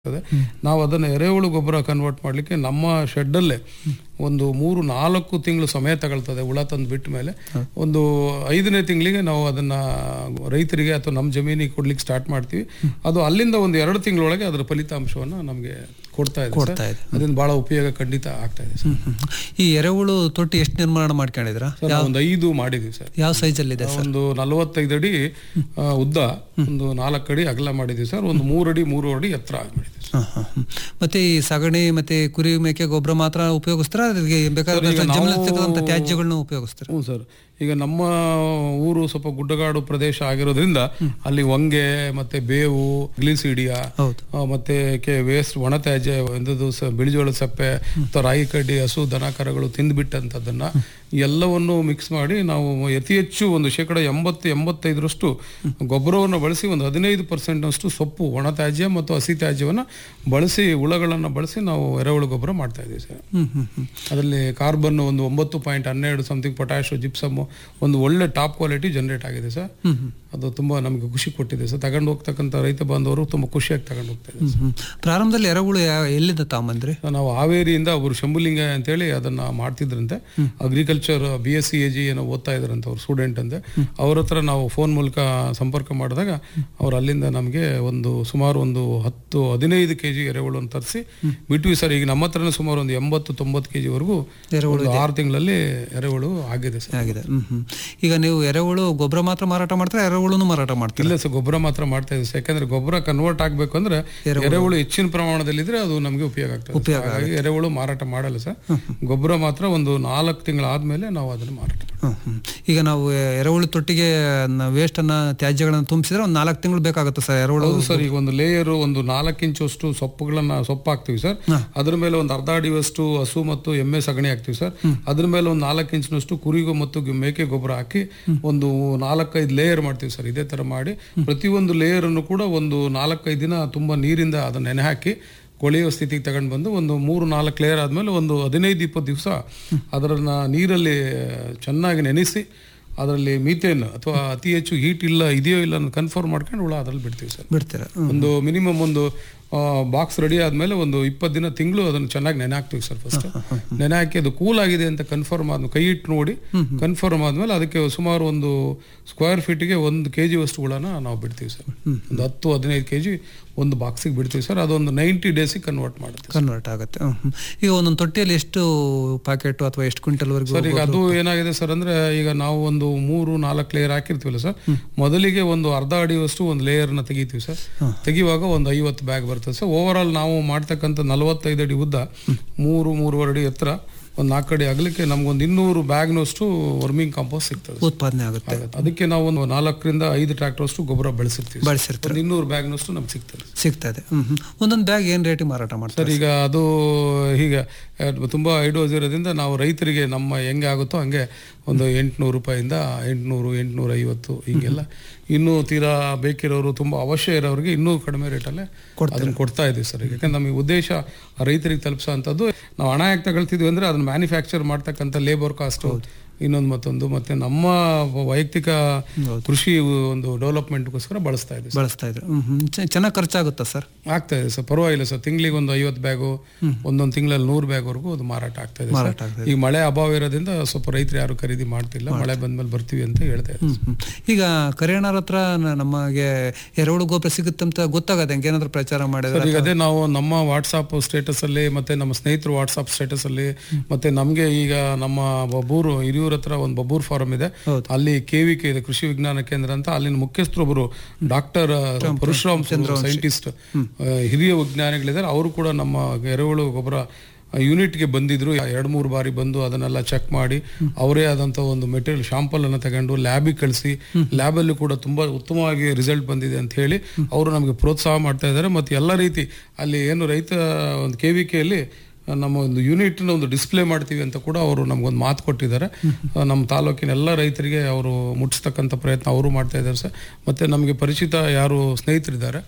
ಆಗ್ತದೆ ನಾವು ಅದನ್ನು ಎರೆಹುಳು ಗೊಬ್ಬರ ಕನ್ವರ್ಟ್ ಮಾಡಲಿಕ್ಕೆ ನಮ್ಮ ಶೆಡ್ಡಲ್ಲೇ ಒಂದು ಮೂರು ನಾಲ್ಕು ತಿಂಗಳು ಸಮಯ ತಗೊಳ್ತದೆ ಹುಳ ತಂದು ಬಿಟ್ಟ ಮೇಲೆ ಒಂದು ಐದನೇ ತಿಂಗಳಿಗೆ ನಾವು ಅದನ್ನ ರೈತರಿಗೆ ಅಥವಾ ನಮ್ಮ ಜಮೀನಿಗೆ ಕೊಡ್ಲಿಕ್ಕೆ ಸ್ಟಾರ್ಟ್ ಮಾಡ್ತೀವಿ ಅದು ಅಲ್ಲಿಂದ ಒಂದು ಎರಡು ತಿಂಗಳೊಳಗೆ ಅದರ ಫಲಿತಾಂಶವನ್ನು ನಮಗೆ ಕೊಡ್ತಾ ಇದೆ ಕೊಡ್ತಾ ಸರ್. ಇದೆ. ಅದರಿಂದ ಬಹಳ ಉಪಯೋಗ ಖಂಡಿತ ಆಗ್ತಾ ಇದೆ ಸರ್. ಈ ಎರೆಹುಳು ತೊಟ್ಟಿ ಎಷ್ಟು ನಿರ್ಮಾಣ ಮಾಡ್ಕೊಂಡಿದ್ರ ಸರ್ ನಾವು ಒಂದು ಐದು ಮಾಡಿದೀವಿ ಸರ್ ಯಾವ ಸೈಜಲ್ಲಿ ಇದೆ ಸರ್ ಒಂದು ನಲವತ್ತೈದು ಅಡಿ ಆ, ಉದ್ದ ಒಂದು ನಾಲ್ಕು ಅಡಿ ಅಗಲ ಮಾಡಿದೀವಿ ಸರ್ ಒಂದು ಮೂರು ಅಡಿ ಮೂರು ಅಡಿ ಎತ್ತರ ಮಾಡಿದೀವಿ ಸರ್. ಹ, ಹ, ಹ. ಮತ್ತೆ ಈ ಸಗಣಿ ಮತ್ತೆ ಕುರಿ ಮೇಕೆ ಗೊಬ್ಬರ ಮಾತ್ರ ಉಪಯೋಗಿಸ್ತಾರ ಅದಕ್ಕೆ ಬೇಕಾದ ಈಗ ನಾವು- ಜಮೀನಲ್ಲಿ ಸಿಗುವಂತ ತ್ಯಾಜ್ಯಗಳನ್ನ ಉಪಯೋಗಿಸ್ತಾರ ಹ್ಞೂ ಸರ್ ಈಗ ನಮ್ಮ ಊರು ಸ್ವಲ್ಪ ಗುಡ್ಡಗಾಡು ಪ್ರದೇಶ ಆಗಿರೋದ್ರಿಂದ ಅಲ್ಲಿ ಹೊಂಗೆ ಮತ್ತೆ ಬೇವು ಗ್ಲಿಸಿಡಿಯಾ ಹೌದು ಆ, ಮತ್ತೆ ಕೆ ವೇಸ್ಟ್ ಒಣ ತ್ಯಾಜ್ಯ ಎಂದದು ಸ ಬಿಳಿಜೋಳದ ಸಪ್ಪೆ ಅಥವಾ ರಾಗಿ ಕಡ್ಡಿ ಹಸು ದನ ಕರಗಳು ತಿಂದ್ಬಿಟ್ಟಂಥದ್ದನ್ನ ಎಲ್ಲವನ್ನು ಮಿಕ್ಸ್ ಮಾಡಿ ನಾವು ಅತಿ ಹೆಚ್ಚು ಒಂದು ಶೇಕಡ ಎಂಬತ್ತು ಎಂಬತ್ತೈದರಷ್ಟು ಗೊಬ್ಬರವನ್ನು ಬಳಸಿ ಒಂದು ಹದಿನೈದು ಪರ್ಸೆಂಟ್ನಷ್ಟು ಸೊಪ್ಪು ಒಣ ತ್ಯಾಜ್ಯ ಮತ್ತು ಹಸಿ ತ್ಯಾಜ್ಯವನ್ನು ಬಳಸಿ ಹುಳಗಳನ್ನು ಬಳಸಿ ನಾವು ಎರೆಹುಳು ಗೊಬ್ಬರ ಮಾಡ್ತಾ ಇದ್ದೀವಿ ಸರ್ ಹ್ಮ್ ಹ್ಮ್ ಹ್ಮ್ ಅದರಲ್ಲಿ ಕಾರ್ಬನ್ ಒಂದು ಒಂಬತ್ತು ಪಾಯಿಂಟ್ ಹನ್ನೆರಡು ಸಮಥಿಂಗ್ ಪೊಟ್ಯಾಶ್ ಜಿಪ್ಸಮ್ ಒಂದು ಒಳ್ಳೆ ಟಾಪ್ ಕ್ವಾಲಿಟಿ ಜನರೇಟ್ ಆಗಿದೆ ಸರ್ ಹ್ಮ್ ಹ್ಮ್ ಅದು ತುಂಬಾ ನಮಗೆ ಖುಷಿ ಕೊಟ್ಟಿದೆ ಸರ್ ತಗೊಂಡು ಹೋಗ್ತಕ್ಕಂಥ ರೈತ ಬಾಂಧವರು ತುಂಬಾ ಖುಷಿಯಾಗಿ ತಗೊಂಡು ಹೋಗ್ತಾ ಇದೆ ಹ್ಮ್ ಹ್ಮ್. ಪ್ರಾರಂಭದಲ್ಲಿ ಎರೆಹುಳು ಯಾ- ಎಲ್ಲಿಂದ ತಾಂಬಂದ್ರಿ ನಾವು ಹಾವೇರಿಯಿಂದ ಒಬ್ರು ಶಂಭುಲಿಂಗ ಅಂತೇಳಿ ಅದನ್ನ ಮಾಡ್ತಿದ್ರಂತೆ agriculture B S C A G ಏನೋ ಓದ್ತಾ ಇದ್ರಂತೆ ಅವ್ರು ಸ್ಟೂಡೆಂಟ್ ಅಂತೆ ಅವ್ರ ಹತ್ರ ನಾವು ಫೋನ್ ಮೂಲಕ ಸಂಪರ್ಕ ಮಾಡಿದಾಗ ಅವ್ರು ಅಲ್ಲಿಂದ ನಮಗೆ ಒಂದು ಸುಮಾರು ಒಂದು ಹತ್ತು ಹದಿನೈದು ಕೆ ಜಿ ಎರೆಹುಳನ್ನು ತರಿಸಿ ಬಿಟ್ವಿ ಸರ್ ಈಗ ನಮ್ಮ ಹತ್ರನೇ ಸುಮಾರು ಒಂದು ಎಂಬತ್ತು ತೊಂಬತ್ತು ಕೆ ಜಿವರೆಗೂ ಎರೆಹುಳು ಒಂದು ಆರು ತಿಂಗಳಲ್ಲಿ ಎರೆಹುಳು ಆಗಿದೆ ಸರ್ ಆಗಿದೆ ಹ್ಮ್ ಹ್ಮ್ ಈಗ ನೀವು ಎರೆಹುಳು ಗೊಬ್ಬರ ಮಾತ್ರ ಮಾರಾಟ ಮಾಡ್ತಾರೆ ಎರೆಹುಳುನು ಮಾರಾಟ ಮಾಡ್ತೀರಾ ಇಲ್ಲ ಸರ್ ಗೊಬ್ಬರ ಮಾತ್ರ ಮಾಡ್ತಾ ಇದ್ದೀವಿ ಸರ್. ಯಾಕಂದ್ರೆ ಗೊಬ್ಬರ ಕನ್ವರ್ಟ್ ಆಗ್ಬೇಕು ಅಂದ್ರೆ ಎರೆಹುಳು ಹೆಚ್ಚಿನ ಪ್ರಮಾಣದಲ್ಲಿದ್ರೆ ಅದು ನಮಗೆ ಉಪಯೋಗ ಆಗ್ತದೆ ಸರ್. ಹಾಗಾಗಿ ಎರೆಹುಳು ಮಾರಾಟ ಮಾಡಲ್ಲ ಸರ್ ಗೊಬ್ಬರ ಮಾತ್ರ ಒಂದು ನಾಲ್ಕು ತಿಂಗಳಾದ್ಮೇಲೆ ನಾವು ಅದನ್ನು ಮಾರಾಟ ಮಾಡ್ತೀವಿ. ಹ್ಮ್ ಹ್ಮ್. ಈಗ ನಾವು ಎರೆಹುಳು ತೊಟ್ಟಿಗೆ ವೇಸ್ಟ್ ಅನ್ನ ತ್ಯಾಜ್ಯಗಳನ್ನ ತುಂಬಿಸಿದ್ರೆ ಒಂದು ನಾಲ್ಕು ತಿಂಗಳು ಬೇಕಾಗುತ್ತೆ ಸರ್ ಎರೆಹುಳು ಹೌದು ಸರ್ ಈಗ ಒಂದು ಲೇಯರ್ ಒಂದು ನಾಲ್ಕು ಇಂಚಷ್ಟು ಸೊಪ್ಪುಗಳನ್ನ ಸೊಪ್ಪು ಹಾಕ್ತಿವಿ ಸರ್ ಅದ್ರ ಮೇಲೆ ಒಂದು ಅರ್ಧ ಅಡಿವಷ್ಟು ಹಸು ಮತ್ತು ಎಮ್ಮೆ ಸಗಣಿ ಹಾಕ್ತಿವಿ ಸರ್ ಅದ್ರ ಮೇಲೆ ಒಂದು ನಾಲ್ಕು ಇಂಚಿನಷ್ಟು ಕುರಿಗು ಮತ್ತು ಗಿ- ಮೇಕೆ ಗೊಬ್ಬರ ಹಾಕಿ ಒಂದು ನಾಲ್ಕೈದು ಲೇಯರ್ ಮಾಡ್ತೀವಿ ಸರ್ ಇದೇ ತರ ಮಾಡಿ ಪ್ರತಿಯೊಂದು ಲೇಯರ್ ಅನ್ನು ಕೂಡ ಒಂದು ನಾಲ್ಕೈದು ದಿನ ತುಂಬಾ ನೀರಿಂದ ಅದನ್ನ ನೆನೆ ಹಾಕಿ ಕೊಳೆಯುವ ಸ್ಥಿತಿಗೆ ತಗೊಂಡು ಬಂದು ಒಂದು ಮೂರು ನಾಲ್ಕು ಲೇಯರ್ ಆದಮೇಲೆ ಒಂದು ಹದಿನೈದು ಇಪ್ಪತ್ತು ದಿವಸ ಅದರನ್ನ ನೀರಲ್ಲಿ ಚೆನ್ನಾಗಿ ನೆನೆಸಿ ಅದರಲ್ಲಿ ಮೀಥೇನ್ ಅಥವಾ ಅತಿ ಹೆಚ್ಚು ಹೀಟ್ ಇಲ್ಲ ಇದೆಯೋ ಇಲ್ಲ ಅನ್ನೋದು ಕನ್ಫರ್ಮ್ ಮಾಡ್ಕೊಂಡು ಹುಳ ಅದ್ರಲ್ಲಿ ಬಿಡ್ತೀವಿ ಸರ್ ಬಿಡ್ತೀರಾ ಹ್ಮ್. ಒಂದು ಮಿನಿಮಮ್ ಒಂದು ಬಾಕ್ಸ್ ರೆಡಿ ಆದ್ಮೇಲೆ ಒಂದು ಇಪ್ಪತ್ತು ದಿನ ತಿಂಗಳು ಅದನ್ನು ಚೆನ್ನಾಗಿ ನೆನೆ ಹಾಕ್ತೀವಿ ಸರ್ ಫಸ್ಟ್ ನೆನೆ ಹಾಕಿ ಅದು ಕೂಲ್ ಆಗಿದೆ ಅಂತ ಕನ್ಫರ್ಮ್ ಆದ್ಮೇಲೆ ಕೈ ಇಟ್ಟು ನೋಡಿ ಕನ್ಫರ್ಮ್ ಆದ್ಮೇಲೆ ಅದಕ್ಕೆ ಸುಮಾರು ಒಂದು ಸ್ಕ್ವೇರ್ ಫೀಟ್ಗೆ ಒಂದು ಕೆ ಜಿ ಅಷ್ಟು ಹುಳನ ನಾವು ಬಿಡ್ತೀವಿ ಸರ್ ಒಂದು ಹತ್ತು ಹದಿನೈದು ಕೆ ಜಿ ಒಂದು ಬಾಕ್ಸಿಗೆ ಬಿಡ್ತೀವಿ ಸರ್ ಅದೊಂದು ನೈಂಟಿ ಡೇಸಿಗೆ ಕನ್ವರ್ಟ್ ಮಾಡುತ್ತೆ ಕನ್ವರ್ಟ್ ಆಗುತ್ತೆ ಹ್ಮ್ ಹ್ಮ್. ಈಗ ಒಂದೊಂದು ತೊಟ್ಟಿಯಲ್ಲಿ ಎಷ್ಟು ಪ್ಯಾಕೆಟ್ ಅಥವಾ ಎಷ್ಟು ಕ್ವಿಂಟಲ್ ವರೆಗೂ ಸರ್ ಈಗ ಅದು ಏನಾಗಿದೆ ಸರ್ ಅಂದ್ರೆ ಈಗ ನಾವು ಒಂದು ಮೂರು ನಾಲ್ಕು ಲೇಯರ್ ಹಾಕಿರ್ತೀವಲ್ಲ ಸರ್ ಮೊದಲಿಗೆ ಒಂದು ಅರ್ಧ ಅಡಿಯಷ್ಟು ಒಂದು ಲೇಯರ್ನ ತೆಗಿತೀವಿ ಸರ್ ತೆಗಿಯುವಾಗ ಒಂದು ಐವತ್ತು ಬ್ಯಾಗ್ ಬರ್ತದೆ ಸರ್ ಓವರ್ ಆಲ್ ನಾವು ಮಾಡ್ತಕ್ಕಂಥ ನಲವತ್ತೈದು ಅಡಿ ಉದ್ದ ಮೂರು ಮೂರುವರೆ ಅಡಿ ಎತ್ತರ ಒಂದು ನಾಲ್ಕು ಅಡಿ ಅಗಲಿಕ್ಕೆ ನಮ್ಗೊಂದು ಇನ್ನೂರು ಬ್ಯಾಗ್ನಷ್ಟು ವರ್ಮಿಂಗ್ ಕಾಂಪೋಸ್ಟ್ ಸಿಗ್ತದೆ ಉತ್ಪಾದನೆ ಆಗುತ್ತೆ ಅದಕ್ಕೆ ನಾವು ಒಂದು ನಾಲ್ಕರಿಂದ ಐದು ಟ್ರ್ಯಾಕ್ಟರ್ ಅಷ್ಟು ಗೊಬ್ಬರ ಬಳಸಿರ್ತೀವಿ ಬಳಸಿರ್ತಾರೆ ಒಂದು ಇನ್ನೂರು ಬ್ಯಾಗ್ನಷ್ಟು ನಮ್ಗೆ ಸಿಗ್ತದೆ ಸಿಗ್ತದೆ ಹ್ಮ್ ಹ್ಮ್. ಒಂದೊಂದು ಬ್ಯಾಗ್ ಏನ್ ರೇಟಿಗೆ ಮಾರಾಟ ಮಾಡ್ತಾರೆ ಸರ್ ಈಗ ಅದು ಹೀಗೆ ಅಹ್, ತುಂಬಾ ಐಡೋಸ್ ಇರೋದ್ರಿಂದ ನಾವು ರೈತರಿಗೆ ನಮ್ಮ ಹೆಂಗೆ ಆಗುತ್ತೋ ಹಂಗೆ ಒಂದು ಎಂಟುನೂರು ರೂಪಾಯಿಂದ ಎಂಟುನೂರು ಎಂಟುನೂರ ಐವತ್ತು ಹೀಗೆಲ್ಲ ಇನ್ನೂ ತೀರಾ ಬೇಕಿರೋರು ತುಂಬಾ ಅವಶ್ಯ ಇರೋರಿಗೆ ಇನ್ನೂ ಕಡಿಮೆ ರೇಟಲ್ಲೇ ಅದನ್ನ ಕೊಡ್ತಾ ಇದೀವಿ ಸರ್ ಯಾಕಂದ್ರೆ ನಮಗೆ ಉದ್ದೇಶ ಆ ರೈತರಿಗೆ ತಲುಪಿಸೋ ಅಂಥದ್ದು ನಾವು ಹಣ ಯಾಕೆ ತಗೊಳ್ತಿದ್ವಿ ಅಂದ್ರೆ ಅದನ್ನ ಮ್ಯಾನುಫ್ಯಾಕ್ಚರ್ ಮಾಡ್ತಕ್ಕಂಥ ಲೇಬರ್ ಕಾಸ್ಟ್ ಇನ್ನೊಂದು ಮತ್ತೊಂದು ಮತ್ತೆ ನಮ್ಮ ವೈಯಕ್ತಿಕ ಕೃಷಿ ಒಂದು ಡೆವಲಪ್ಮೆಂಟ್ಗೋಸ್ಕರ ಬಳಸ್ತಾ ಇದ್ದೀವಿ ಬಳಸ್ತಾ ಇದ್ರು ಹ್ಮ್ ಹ್ಮ್. ಚೆ- ಚೆನ್ನಾಗ್ ಖರ್ಚಾಗುತ್ತಾ ಸರ್ ಆಗ್ತಾ ಇದೆ ಸರ್ ಪರವಾಗಿಲ್ಲ ಸರ್ ತಿಂಗಳಿಗೆ ಒಂದು ಐವತ್ತು ಬ್ಯಾಗು ಒಂದೊಂದು ತಿಂಗಳಲ್ಲಿ ನೂರು ಬ್ಯಾಗ್ವರೆಗೂ ಅದು ಮಾರಾಟ ಆಗ್ತಾ ಇದೆ ಸರ್ ಮಾರಾಟ ಆಗ್ತದೆ ಈಗ ಮಳೆ ಅಭಾವ ಇರೋದ್ರಿಂದ ಸ್ವಲ್ಪ ರೈತರು ಯಾರು ಖರೀದಿ ಮಾಡ್ತಿಲ್ಲ ಮಳೆ ಬಂದ್ಮೇಲೆ ಬರ್ತೀವಿ ಅಂತ ಹೇಳ್ತಾ ಇದ್ದಾರೆ ಹ್ಮ್. ಈಗ ಕರಿಯಣ್ಣರ ಹತ್ರ ನ- ನಮಗೆ ಎರೆಹುಳು ಗೊಬ್ಬರ ಸಿಗುತ್ತಂತ ಗೊತ್ತಾಗತ್ತೆ ಹೆಂಗೆ ಏನಾದ್ರು ಪ್ರಚಾರ ಮಾಡಿದ್ರೆ ಸರ್ ಈಗ ಅದೇ ನಾವು ನಮ್ಮ ವಾಟ್ಸಾಪ್ ಸ್ಟೇಟಸ್ ಅಲ್ಲಿ ಮತ್ತೆ ನಮ್ಮ ಸ್ನೇಹಿತರು ವಾಟ್ಸಾಪ್ ಸ್ಟೇಟಸ್ ಅಲ್ಲಿ ಮತ್ತೆ ನಮ್ಗೆ ಈಗ ನಮ್ಮ ಬಬ್ಬೂರು ಹಿರಿಯೂರ್ ಹತ್ರ ಒಂದು ಬಬ್ಬೂರ್ ಫಾರಂ ಇದೆ ಹೌದು. ಅಲ್ಲಿ ಕೆವಿಕೆ ಇದೆ ಕೃಷಿ ವಿಜ್ಞಾನ ಕೇಂದ್ರ ಅಂತ ಅಲ್ಲಿನ ಮುಖ್ಯಸ್ಥರು ಒಬ್ಬರು ಡಾಕ್ಟರ್ ಪರಶುರಾಮ್ ಸೈಂಟಿಸ್ಟ್ ಹಿರಿಯ ವಿಜ್ಞಾನಿಗಳಿದ್ದಾರೆ ಅವರು ಕೂಡ ನಮ್ಮ ಎರೆಹುಳು ಗೊಬ್ಬರ ಯೂನಿಟ್ಗೆ ಬಂದಿದ್ರು ಎರಡು ಮೂರು ಬಾರಿ ಬಂದು ಅದನ್ನೆಲ್ಲ ಚೆಕ್ ಮಾಡಿ ಅವರೇ ಆದಂತ ಒಂದು ಮೆಟೀರಿಯಲ್ ಶಾಂಪಲ್ ಅನ್ನು ತಗೊಂಡು ಲ್ಯಾಬಿಗೆ ಕಳಿಸಿ ಲ್ಯಾಬಲ್ಲಿ ಕೂಡ ತುಂಬಾ ಉತ್ತಮವಾಗಿ ರಿಸಲ್ಟ್ ಬಂದಿದೆ ಅಂತ ಹೇಳಿ ಅವರು ನಮಗೆ ಪ್ರೋತ್ಸಾಹ ಮಾಡ್ತಾ ಇದ್ದಾರೆ ಮತ್ತೆ ಎಲ್ಲ ರೀತಿ ಅಲ್ಲಿ ಏನು ರೈತ ಒಂದು ಕೆ ವಿ ಕೆಯಲ್ಲಿ ನಮ್ಮ ಒಂದು ಯೂನಿಟ್ನ ಒಂದು ಡಿಸ್ಪ್ಲೇ ಮಾಡ್ತೀವಿ ಅಂತ ಕೂಡ ಅವರು ನಮ್ಗೊಂದು ಮಾತು ಕೊಟ್ಟಿದ್ದಾರೆ ಆ, ನಮ್ಮ ತಾಲೂಕಿನ ಎಲ್ಲ ರೈತರಿಗೆ ಅವರು ಮುಟ್ಟಿಸ್ತಕ್ಕಂಥ ಪ್ರಯತ್ನ ಅವರು ಮಾಡ್ತಾ ಇದ್ದಾರೆ ಸರ್ ಮತ್ತೆ ನಮಗೆ ಪರಿಚಿತ ಯಾರು ಸ್ನೇಹಿತರಿದ್ದಾರೆ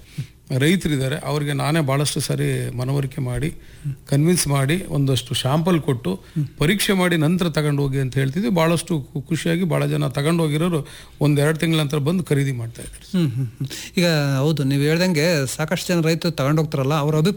ರೈತರಿದ್ದಾರೆ ಅವರಿಗೆ ನಾನೇ ಭಾಳಷ್ಟು ಸಾರಿ ಮನವರಿಕೆ ಮಾಡಿ ಕನ್ವಿನ್ಸ್ ಮಾಡಿ ಒಂದಷ್ಟು ಶಾಂಪಲ್ ಕೊಟ್ಟು ಪರೀಕ್ಷೆ ಮಾಡಿ ನಂತರ ತಗೊಂಡು ಹೋಗಿ ಅಂತ ಹೇಳ್ತಿದ್ವಿ ಭಾಳಷ್ಟು ಖು- ಖುಷಿಯಾಗಿ ಭಾಳ ಜನ ತಗೊಂಡು ಹೋಗಿರೋರು ಒಂದೆರಡು ತಿಂಗಳ ನಂತರ ಬಂದು ಖರೀದಿ ಮಾಡ್ತಾ ಇದ್ದಾರೆ ಹ್ಮ್ ಹ್ಮ್ ಹ್ಮ್. ಈಗ ಹೌದು ನೀವು ಹೇಳ್ದಂಗೆ ಸಾಕಷ್ಟು ಜನ ರೈತರು ತಗೊಂಡೋಗ್ತಾರಲ್ಲ ಅವ್ರ ಅಭಿಪ್ರಾಯ